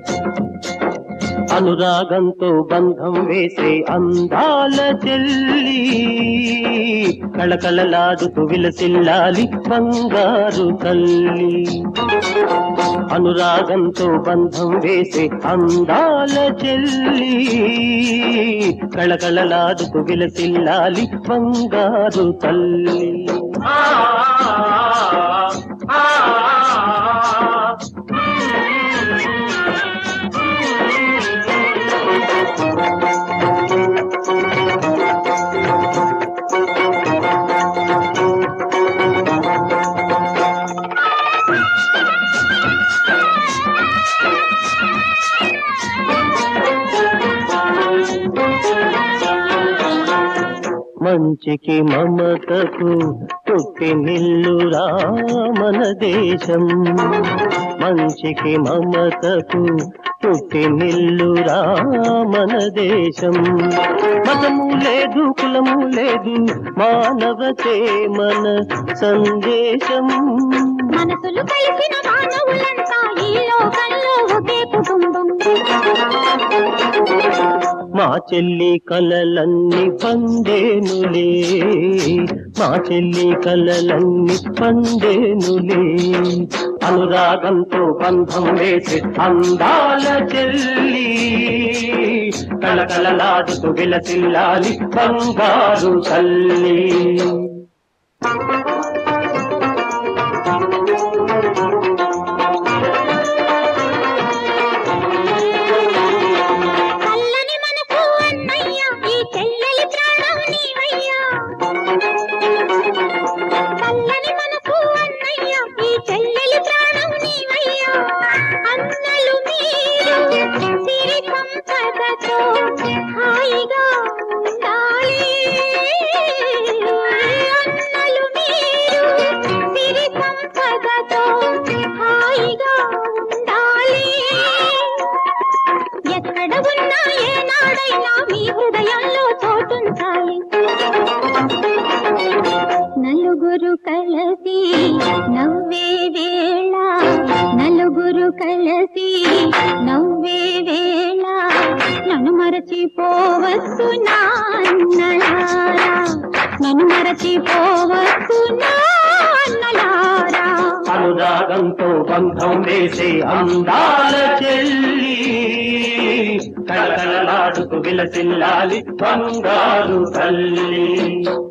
అనురాగంతో బంధం వేసే అందాల చెల్లి కళకళలాడుతూ విలసిల్లాలి బంగారు తల్లి అనురాగంతో బంధం వేసే అందాల చెల్లి కళకళలాడుతూ విలసిల్లాలి బంగారు తల్లి మంచికి మమతకు పుట్టి నిల్లురా మన దేశం మంచికి మమతకు పుట్టి నిల్లురా మన దేశం మతము లేదు కులము లేదు మానవతే మన సందేశం మనసులు కలిసిన మానవులంతా ఈ లోకంలో ఒకే కుటుంబం మా చెల్లి కలలన్నీ పండేనులే మా చెల్లి కలలన్నీ పండేనులే అనురాగంతో బంధం వేసి అందాల చెల్లి కళకళలాడుతూ విలసిల్లాలి బంగారు తల్లి చల్లని మనకు అన్నయ్య ఈ చెల్లెలి ప్రాణం నీవయ్యా చల్లని మనకు అన్నయ్య ఈ చెల్లెలి ప్రాణం నీవయ్యా అన్నలు మీరు సిరి సంపదతో హాయిగా ఉండాలి అన్నలు మీరు సిరి సంపదతో హాయిగా ఉండాలి ఎక్కడ ఉన్నా ఏనాడైనా మీ హృదయంలో చోటుంచాలి నలుగురు కలిసి నవ్వే వేళ నలుగురు కలిసి నవ్వే వేళ నన్ను మరచిపోవద్దు నా అన్నలారా నన్ను మరచిపోవద్దు నా అన్నలారా అనురాగంతో బంధం వేసే అందాల చెల్లి కళకళలాడుతూ విలసిల్లాలి బంగారు తల్లి